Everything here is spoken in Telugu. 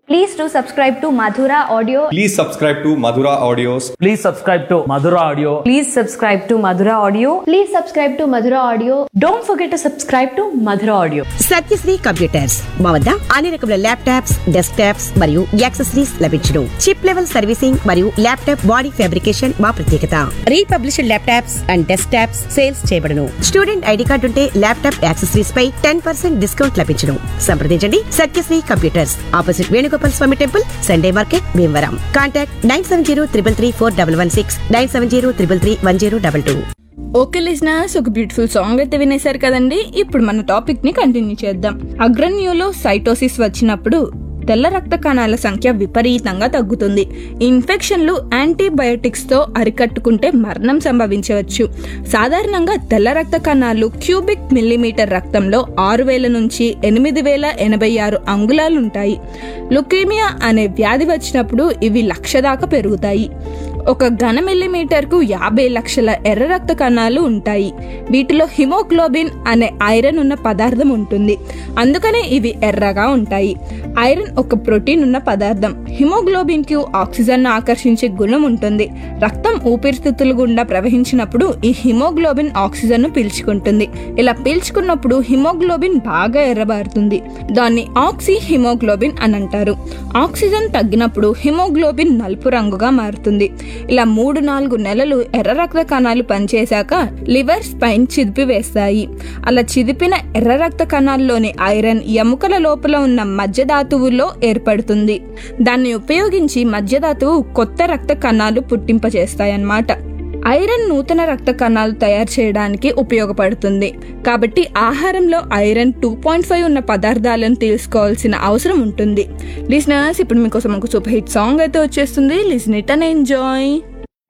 Please do subscribe to Madhura Audio. Please subscribe to Madhura Audios. Please subscribe to Madhura Audio. Please subscribe to Madhura Audio. Please subscribe to Madhura Audio. Don't forget to subscribe to Madhura Audio. Satyasri computers మా వద్ద అన్ని రకముల ల్యాప్టాప్స్ డెస్క్ టాప్స్ మరియు యాక్సెసరీస్ లభించును చిప్ లెవెల్ సర్వీసింగ్ మరియు ల్యాప్టాప్ బాడీ ఫ్యాబ్రికేషన్ మా ప్రత్యేకత republished laptops and desktops sales చేయబడును స్టూడెంట్ ఐడి కార్డు ఉంటే ల్యాప్టాప్ యాక్సెసరీస్ పై టెన్ పర్సెంట్ డిస్కౌంట్ లభించును సంప్రదించండి Satyasri computers opposite Venugopal Swamy temple Sunday market Bhimavaram contact nine seven zero triple three four double one six nine seven zero triple three one zero double two okay listeners ఒక బ్యూటిఫుల్ సాంగ్ అయితే వినేశారు కదండి ఇప్పుడు మన టాపిక్ ని కంటిన్యూ చేద్దాం అగ్రన్యూలో సైటోసిస్ వచ్చినప్పుడు తెల్ల రక్త కణాల సంఖ్య విపరీతంగా తగ్గుతుంది ఈ ఇన్ఫెక్షన్లు యాంటీబయోటిక్స్ తో అరికట్టుకుంటే మరణం సంభవించవచ్చు సాధారణంగా తెల్ల రక్త కణాలు క్యూబిక్ మిల్లీమీటర్ రక్తంలో ఆరు వేల నుంచి ఎనిమిది వేల ఎనభై ఆరు అంగుళాలు ఉంటాయి లుకేమియా అనే వ్యాధి వచ్చినప్పుడు ఇవి లక్ష దాకా పెరుగుతాయి ఒక ఘన మిల్లీమీటర్కు యాభై లక్షల ఎర్ర రక్త కణాలు ఉంటాయి వీటిలో హిమోగ్లోబిన్ అనే ఐరన్ ఉన్న పదార్థం ఉంటుంది అందుకనే ఇవి ఎర్రగా ఉంటాయి ఐరన్ ఒక ప్రోటీన్ ఉన్న పదార్థం హిమోగ్లోబిన్ కు ఆక్సిజన్ ఆకర్షించే గుణం ఉంటుంది రక్తం ఊపిరితిత్తుల గుండా ప్రవహించినప్పుడు ఈ హిమోగ్లోబిన్ ఆక్సిజన్ ను పీల్చుకుంటుంది ఇలా పీల్చుకున్నప్పుడు హిమోగ్లోబిన్ బాగా ఎర్రబారుతుంది దాన్ని ఆక్సీ హిమోగ్లోబిన్ అని అంటారు ఆక్సిజన్ తగ్గినప్పుడు హిమోగ్లోబిన్ నలుపు రంగుగా మారుతుంది ఇలా మూడు నాలుగు నెలలు ఎర్ర రక్త కణాలు పనిచేశాక లివర్ స్పైన్ చిదిపివేస్తాయి అలా చిదిపిన ఎర్ర రక్త కణాల్లోని ఐరన్ ఎముకల లోపల ఉన్న మధ్యధాతువులో ఏర్పడుతుంది దాన్ని ఉపయోగించి మధ్యధాతువు కొత్త రక్త కణాలు పుట్టింపచేస్తాయన్నమాట ఐరన్ నూతన రక్త కణాలు తయారు చేయడానికి ఉపయోగపడుతుంది కాబట్టి ఆహారంలో ఐరన్ టూ పాయింట్ ఫైవ్ ఉన్న పదార్థాలను తీసుకోవాల్సిన అవసరం ఉంటుంది లిసనర్స్ ఇప్పుడు మీకోసం ఒక సూపర్ హిట్ సాంగ్ అయితే వచ్చేస్తుంది లిసన్ ఇట్ అండ్ ఎంజాయ్